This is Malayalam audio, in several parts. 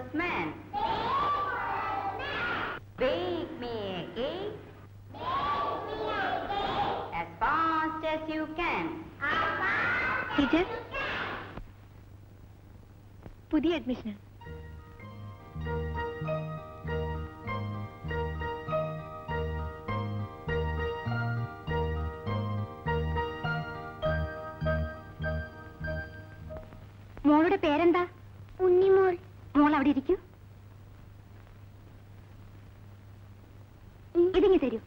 postman. Bake me a cake. As fast as you can. Teacher പുതിയ അഡ്മിഷൻ മോളുടെ പേരെന്താ ഉണ്ണിമോൾ മോൾ അവിടെ ഇരിക്കൂ ഇതിങ്ങി തരൂ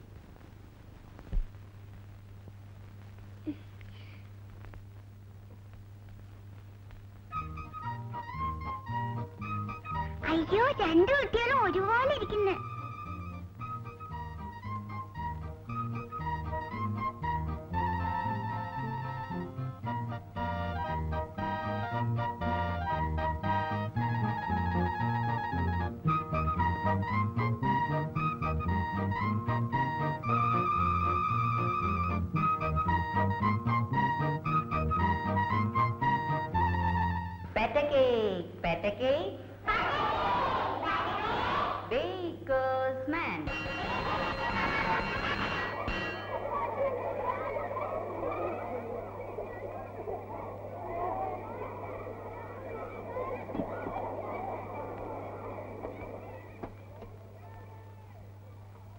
അയ്യോ രണ്ടു കുട്ടികളും ഒരുപോലെ ഇരിക്കുന്നു Better cake, better cake. Very good.